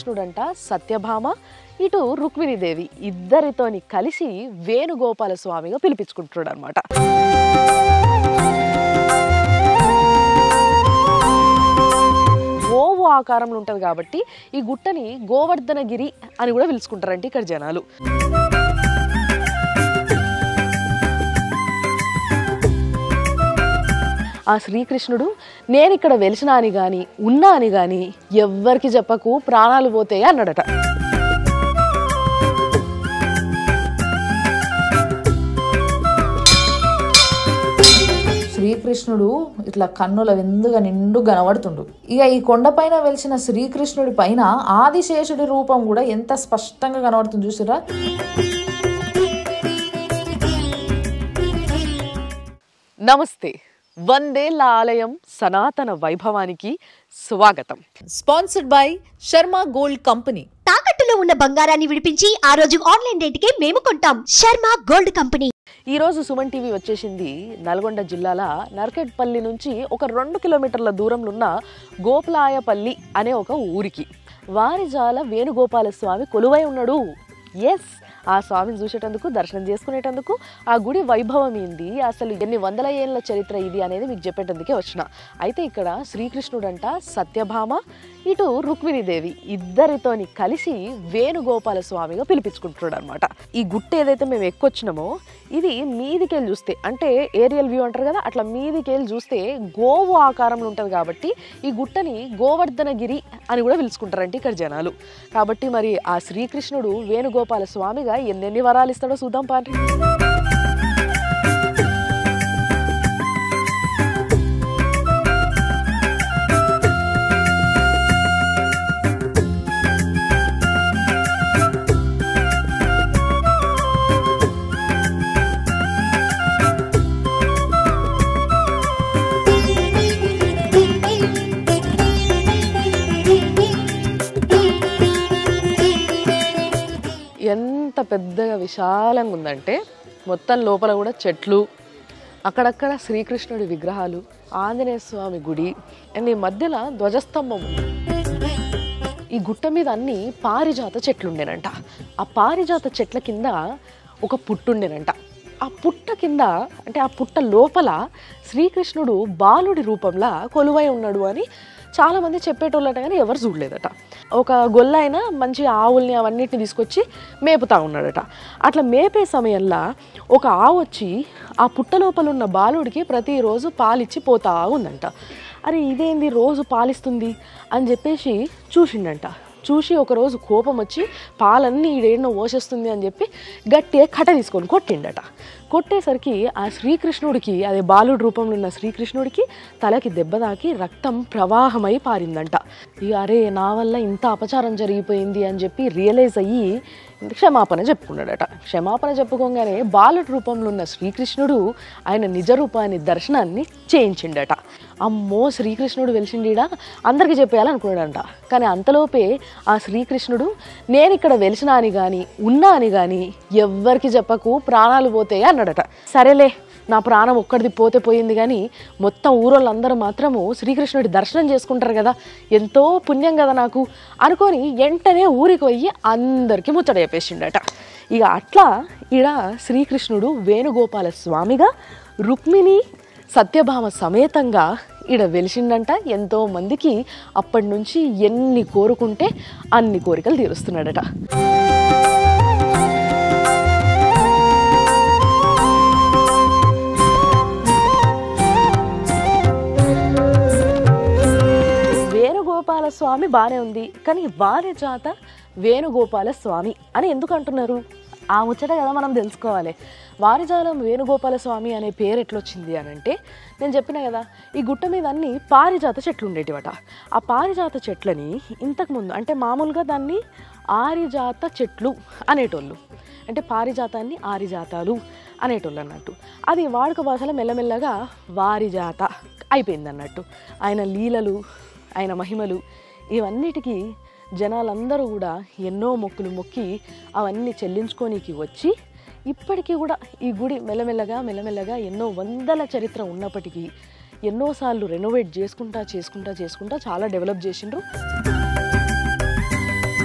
శ్రీకృష్ణుడంట సత్యభామ ఇటు రుక్మిణీదేవి ఇద్దరితోని కలిసి వేణుగోపాల స్వామిగా పిలిపించుకుంటున్నాడు అనమాట గోవు ఆకారంలో ఉంటుంది కాబట్టి ఈ గుట్టని గోవర్ధనగిరి అని కూడా పిలుచుకుంటారంటే ఇక్కడ జనాలు ఆ శ్రీకృష్ణుడు నేను ఇక్కడ వెలిసినా అని గాని ఉన్నా అని గాని ఎవ్వరికి చెప్పకు ప్రాణాలు పోతాయి అన్నాడట శ్రీకృష్ణుడు ఇట్లా కన్నుల విందుగా నిండు కనబడుతుండు ఇక ఈ కొండపైన వెలిసిన శ్రీకృష్ణుడి పైన ఆదిశేషుడి రూపం కూడా ఎంత స్పష్టంగా కనబడుతుంది చూసారా నమస్తే వందేళ్ల ఆలయం సనాతన వైభవానికి స్వాగతం sponsored by Sharma gold company తాకట్టులో ఉన్న బంగారాన్ని విడిపించి ఆ రోజు ఆన్లైన్ రేటుకే మేము కొంటాం శర్మ గోల్డ్ కంపెనీ ఈ రోజు సుమన్ టీవీ వచ్చేసింది నల్గొండ జిల్లాల నర్కెట్పల్లి నుంచి ఒక రెండు కిలోమీటర్ల దూరంలో ఉన్న గోపలాయపల్లి అనే ఒక ఊరికి వారిజాల వేణుగోపాల స్వామి కొలువై ఉన్నాడు ఎస్ ఆ స్వామిని చూసేటందుకు దర్శనం చేసుకునేటందుకు ఆ గుడి వైభవం ఏంది అసలు ఎన్ని వందల ఏళ్ళ చరిత్ర ఇది అనేది మీకు చెప్పేటందుకే వచ్చిన అయితే ఇక్కడ శ్రీకృష్ణుడంట సత్యభామ ఇటు రుక్మిణీదేవి ఇద్దరితోని కలిసి వేణుగోపాల స్వామిగా పిలిపించుకుంటున్నాడు అనమాట ఈ గుట్ట ఏదైతే మేము ఎక్కొచ్చినామో ఇది మీదికెళ్ళి చూస్తే అంటే ఏరియల్ వ్యూ అంటారు కదా అట్లా మీదికెళ్ళి చూస్తే గోవు ఆకారంలో ఉంటుంది కాబట్టి ఈ గుట్టని గోవర్ధనగిరి అని కూడా పిలుచుకుంటారంటే ఇక్కడ జనాలు కాబట్టి మరి ఆ శ్రీకృష్ణుడు వేణుగోపాల స్వామిగా ఎన్నెన్ని వరాలు ఇస్తాడో చూద్దాం పాండ్రి ఎంత పెద్దగా విశాలంగా ఉందంటే మొత్తం లోపల కూడా చెట్లు అక్కడక్కడ శ్రీకృష్ణుడి విగ్రహాలు ఆంజనేయ స్వామి గుడి అండ్ ఈ మధ్యలో ధ్వజస్తంభం ఉంది ఈ గుట్ట మీద అన్ని పారిజాత చెట్లు ఉండేనంట ఆ పారిజాత చెట్ల కింద ఒక పుట్టు ఉండేనంట ఆ పుట్ట కింద అంటే ఆ పుట్ట లోపల శ్రీకృష్ణుడు బాలుడి రూపంలో కొలువై ఉన్నాడు అని చాలామంది చెప్పేటోళ్ళట కానీ ఎవరు చూడలేదట ఒక గొల్ల అయినా మంచి ఆవుల్ని అవన్నిటిని తీసుకొచ్చి మేపుతా ఉన్నాడట అట్లా మేపే సమయంలో ఒక ఆవు వచ్చి ఆ పుట్ట లోపల ఉన్న బాలుడికి ప్రతిరోజు పాలిచ్చి పోతా ఉందంట అరే ఇదేంది రోజు పాలిస్తుంది అని చెప్పేసి చూసిండంట చూసి ఒకరోజు కోపం వచ్చి పాలన్నీ ఈడేడనో ఓసేస్తుంది అని చెప్పి గట్టిగా కట్ట తీసుకొని కొట్టిండట కొట్టేసరికి ఆ శ్రీకృష్ణుడికి అదే బాలుడి రూపంలో ఉన్న శ్రీకృష్ణుడికి తలకి దెబ్బ తాకి రక్తం ప్రవాహమై పారిందంట ఇక అరే నా వల్ల ఇంత అపచారం జరిగిపోయింది అని చెప్పి రియలైజ్ అయ్యి క్షమాపణ చెప్పుకున్నాడట క్షమాపణ చెప్పుకోగానే బాలుడి రూపంలో ఉన్న శ్రీకృష్ణుడు ఆయన నిజ రూపాన్ని దర్శనాన్ని చేయించిండట అమ్మో శ్రీకృష్ణుడు వెలిసిండిడా అందరికీ చెప్పేయాలనుకున్నాడంట కానీ అంతలోపే ఆ శ్రీకృష్ణుడు నేను ఇక్కడ వెలిసినా అని కానీ ఉన్నా అని కానీ ఎవ్వరికి చెప్పకు ప్రాణాలు పోతాయి అన్నాడట సరేలే నా ప్రాణం ఒక్కడిది పోతే పోయింది కానీ మొత్తం ఊరోళ్ళందరూ మాత్రము శ్రీకృష్ణుడి దర్శనం చేసుకుంటారు కదా ఎంతో పుణ్యం కదా నాకు అనుకొని వెంటనే ఊరికి పోయి అందరికీ ముచ్చట చెప్పేసిండట ఇక అట్లా ఈడ శ్రీకృష్ణుడు వేణుగోపాల స్వామిగా రుక్మిణి సత్యభామ సమేతంగా ఈడ వెలిసిండంట ఎంతో మందికి అప్పటి నుంచి ఎన్ని కోరుకుంటే అన్ని కోరికలు తీరుస్తున్నాడట వేణుగోపాల స్వామి బాగానే ఉంది కానీ వారి జాత వేణుగోపాల స్వామి అని ఎందుకు అంటున్నారు ఆ ముచ్చట కదా మనం తెలుసుకోవాలి వారిజాలం వేణుగోపాల స్వామి అనే పేరు ఎట్లొచ్చింది అని అంటే నేను చెప్పిన కదా ఈ గుట్ట మీద అన్ని పారిజాత చెట్లు ఉండేటివట ఆ పారిజాత చెట్లని ఇంతకుముందు అంటే మామూలుగా దాన్ని ఆరిజాత చెట్లు అనేటోళ్ళు అంటే పారిజాతాన్ని ఆరిజాతాలు అనేటోళ్ళు అన్నట్టు అది వాడుక భాషలో మెల్లమెల్లగా వారిజాత అయిపోయింది అన్నట్టు ఆయన లీలలు ఆయన మహిమలు ఇవన్నిటికీ జనాలందరూ కూడా ఎన్నో మొక్కులు మొక్కి అవన్నీ చెల్లించుకోనికి వచ్చి ఇప్పటికీ కూడా ఈ గుడి మెల్లమెల్లగా మెల్లమెల్లగా ఎన్నో వందల చరిత్ర ఉన్నప్పటికీ ఎన్నోసార్లు రెనోవేట్ చేసుకుంటా చేసుకుంటా చేసుకుంటా చాలా డెవలప్ చేసిండ్రు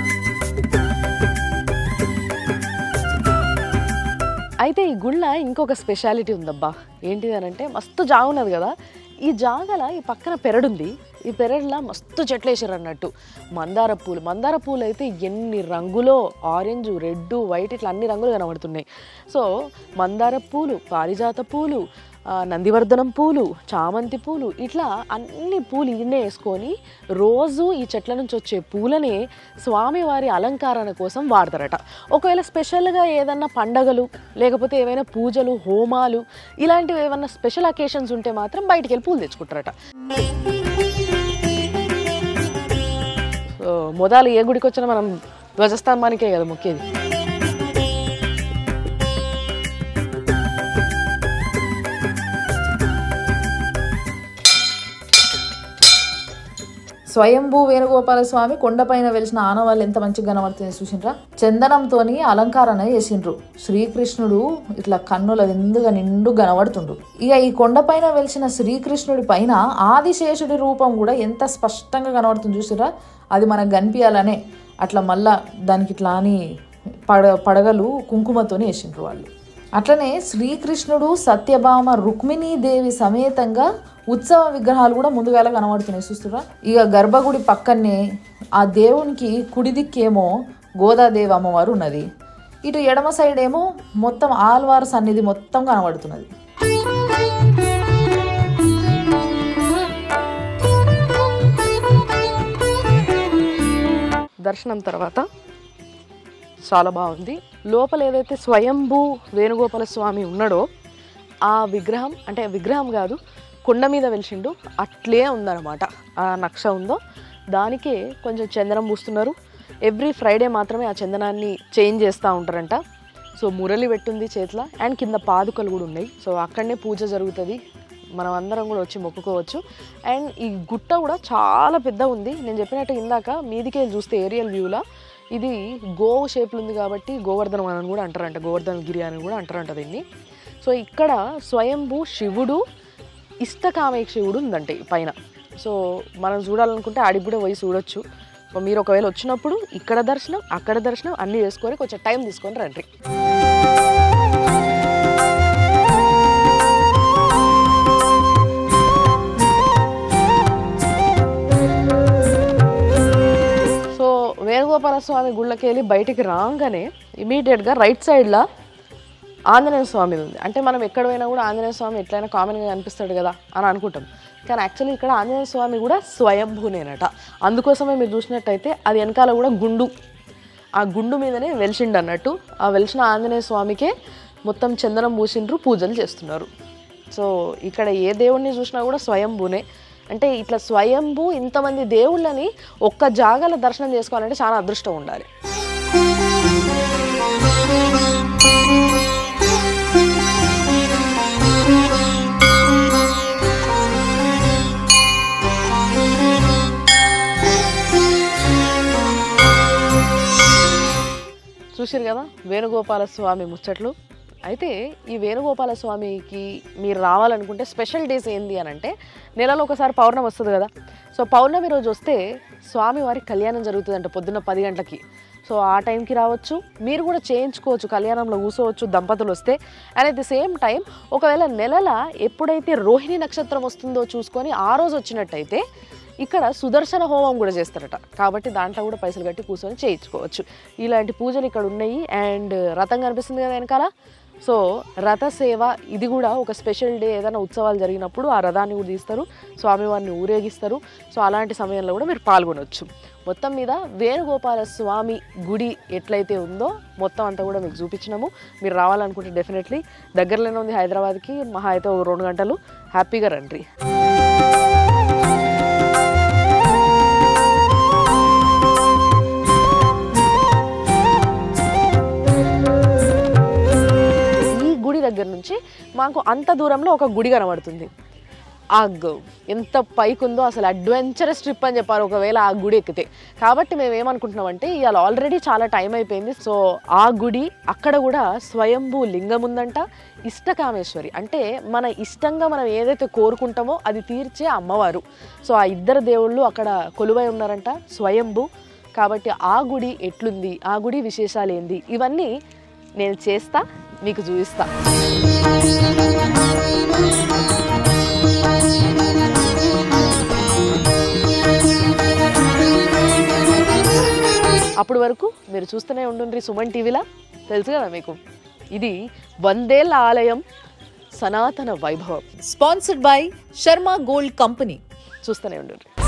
అయితే ఈ గుళ్ళ ఇంకొక స్పెషాలిటీ ఉందబ్బా ఏంటిది అని అంటే మస్తు జాగ ఉన్నది కదా ఈ జాగల ఈ పక్కన పెరడుంది ఈ పెరడులా మస్తు చెట్లు వేసారు అన్నట్టు మందార పూలు మందార పూలు అయితే ఎన్ని రంగులో ఆరెంజ్ రెడ్ వైట్ ఇట్లా అన్ని రంగులు కనబడుతున్నాయి సో మందార పూలు పారిజాత పూలు ఆ, నందివర్ధనం పూలు చామంతి పూలు ఇట్లా అన్ని పూలు ఇన్నే వేసుకొని రోజు ఈ చెట్ల నుంచి వచ్చే పూలనే స్వామివారి అలంకరణ కోసం వాడతారట ఒకవేళ స్పెషల్గా ఏదన్నా పండగలు లేకపోతే ఏవైనా పూజలు హోమాలు ఇలాంటివి ఏమన్నా స్పెషల్ అకేషన్స్ ఉంటే మాత్రం బయటికి వెళ్ళి పూలు తెచ్చుకుంటారట సో మొదలు ఏ గుడికి వచ్చినా మనం ధ్వజస్తంభానికే కదా మొక్కేది స్వయంభూ వేణుగోపాల స్వామి కొండపైన వెలిసిన ఆనవాళ్ళు ఎంత మంచిగా కనబడుతుంది చూసిండ్రా చందనంతోని అలంకరణ చేసిండ్రు శ్రీకృష్ణుడు ఇట్లా కన్నుల విందుగా నిండు కనబడుతుండు ఇక ఈ కొండపైన వెలిసిన శ్రీకృష్ణుడి పైన ఆదిశేషుడి రూపం కూడా ఎంత స్పష్టంగా కనబడుతుంది చూసిరా అది మనకు కనిపించాలనే అట్లా మళ్ళా దానికి ఇట్లా అని పడ పడగలు కుంకుమతోని వేసిండ్రు వాళ్ళు అట్లనే శ్రీకృష్ణుడు సత్యభామ రుక్మిణీదేవి సమేతంగా ఉత్సవ విగ్రహాలు కూడా ముందుగాల కనబడుతున్నాయి చూస్తురా ఇక గర్భగుడి పక్కనే ఆ దేవునికి కుడి దిక్కేమో గోదాదేవి అమ్మవారు ఉన్నది ఇటు ఎడమ సైడ్ ఏమో మొత్తం ఆల్వార్ సన్నిధి మొత్తం కనబడుతున్నది దర్శనం తర్వాత చాలా బాగుంది లోపల ఏదైతే స్వయంభూ వేణుగోపాల స్వామి ఉన్నాడో ఆ విగ్రహం అంటే విగ్రహం కాదు కొండ మీద వెలిసిండు అట్లే ఉందన్నమాట ఆ నక్ష ఉందో దానికే కొంచెం చందనం పూస్తున్నారు ఎవ్రీ ఫ్రైడే మాత్రమే ఆ చందనాన్ని చేంజ్ చేస్తూ ఉంటారంట సో మురళి పెట్టుంది చేతిలో అండ్ కింద పాదుకలు కూడా ఉన్నాయి సో అక్కడనే పూజ జరుగుతుంది మనం అందరం కూడా వచ్చి మొక్కుకోవచ్చు అండ్ ఈ గుట్ట కూడా చాలా పెద్ద ఉంది నేను చెప్పినట్టు ఇందాక మీదికి వెళ్ళి చూస్తే ఏరియల్ వ్యూలా ఇది గోవు షేప్లు ఉంది కాబట్టి గోవర్ధనం అని కూడా అంటారంట గోవర్ధన గిరి అని కూడా అంటారంట దీన్ని సో ఇక్కడ స్వయంభూ శివుడు ఇష్టకామేక్షివుడు ఉందంటే ఈ పైన సో మనం చూడాలనుకుంటే ఆడికి కూడా పోయి చూడొచ్చు సో మీరు ఒకవేళ వచ్చినప్పుడు ఇక్కడ దర్శనం అక్కడ దర్శనం అన్నీ చేసుకొని కొంచెం టైం తీసుకొని రండి సో వేణుగోపాల స్వామి గుళ్ళకి వెళ్ళి బయటికి రాగానే ఇమీడియట్గా రైట్ సైడ్లో ఆంజనేయ స్వామి ఉంది అంటే మనం ఎక్కడ పోయినా కూడా ఆంజనేయ స్వామి ఎట్లయినా కామన్గా కనిపిస్తాడు కదా అని అనుకుంటాం కానీ యాక్చువల్లీ ఇక్కడ ఆంజనేయ స్వామి కూడా స్వయంభూనేనట అందుకోసమే మీరు చూసినట్టయితే అది వెనకాల కూడా గుండు ఆ గుండు మీదనే వెలిసిండు అన్నట్టు ఆ వెలిసిన ఆంజనేయ స్వామికే మొత్తం చందనం పూసిండ్రు పూజలు చేస్తున్నారు సో ఇక్కడ ఏ దేవుణ్ణి చూసినా కూడా స్వయంభూనే అంటే ఇట్లా స్వయంభూ ఇంతమంది దేవుళ్ళని ఒక్క జాగాల దర్శనం చేసుకోవాలంటే చాలా అదృష్టం ఉండాలి చూసారు కదా వేణుగోపాల స్వామి ముచ్చట్లు అయితే ఈ వేణుగోపాల స్వామికి మీరు రావాలనుకుంటే స్పెషల్ డేస్ ఏంది అని అంటే నెలలో ఒకసారి పౌర్ణమి వస్తుంది కదా సో పౌర్ణమి రోజు వస్తే స్వామివారి కళ్యాణం జరుగుతుందంట పొద్దున్న పది గంటలకి సో ఆ టైంకి రావచ్చు మీరు కూడా చేయించుకోవచ్చు కళ్యాణంలో కూర్చోవచ్చు దంపతులు వస్తే and at the same time ఒకవేళ నెలల ఎప్పుడైతే రోహిణి నక్షత్రం వస్తుందో చూసుకొని ఆ రోజు వచ్చినట్టయితే ఇక్కడ సుదర్శన హోమం కూడా చేస్తారట కాబట్టి దాంట్లో కూడా పైసలు కట్టి కూర్చొని చేయించుకోవచ్చు ఇలాంటి పూజలు ఇక్కడ ఉన్నాయి అండ్ రథం కనిపిస్తుంది కదా వెనకాల సో రథ సేవ ఇది కూడా ఒక స్పెషల్ డే ఏదైనా ఉత్సవాలు జరిగినప్పుడు ఆ రథాన్ని కూడా తీస్తారు స్వామివారిని ఊరేగిస్తారు సో అలాంటి సమయంలో కూడా మీరు పాల్గొనవచ్చు మొత్తం మీద వేణుగోపాల స్వామి గుడి ఎట్లయితే ఉందో మొత్తం అంతా కూడా మీకు చూపించినాము మీరు రావాలనుకుంటే డెఫినెట్లీ దగ్గరలోనే ఉంది హైదరాబాద్కి మహా అయితే ఓ రెండు గంటలు హ్యాపీగా రండి ఈ గుడి దగ్గర నుంచి మాకు అంత దూరంలో ఒక గుడి కనబడుతుంది అగ్గో ఎంత పైకి ఉందో అసలు అడ్వెంచరస్ ట్రిప్ అని చెప్పారు ఒకవేళ ఆ గుడి ఎక్కితే కాబట్టి మేము ఏమనుకుంటున్నామంటే ఇవాళ ఆల్రెడీ చాలా టైం అయిపోయింది సో ఆ గుడి అక్కడ కూడా స్వయంభూ లింగం ఉందంట ఇష్టకామేశ్వరి అంటే మన ఇష్టంగా మనం ఏదైతే కోరుకుంటామో అది తీర్చే అమ్మవారు సో ఆ ఇద్దరు దేవుళ్ళు అక్కడ కొలువై ఉన్నారంట స్వయంభూ కాబట్టి ఆ గుడి ఎట్లుంది ఆ గుడి విశేషాలు ఏంది ఇవన్నీ నేను చేస్తా మీకు చూపిస్తా అప్పటి వరకు మీరు చూస్తూనే ఉండండి సుమన్ టీవీలా తెలుసు కదా మీకు ఇది వందేళ్ల ఆలయం సనాతన వైభవం sponsored by Sharma gold company చూస్తూనే ఉండండి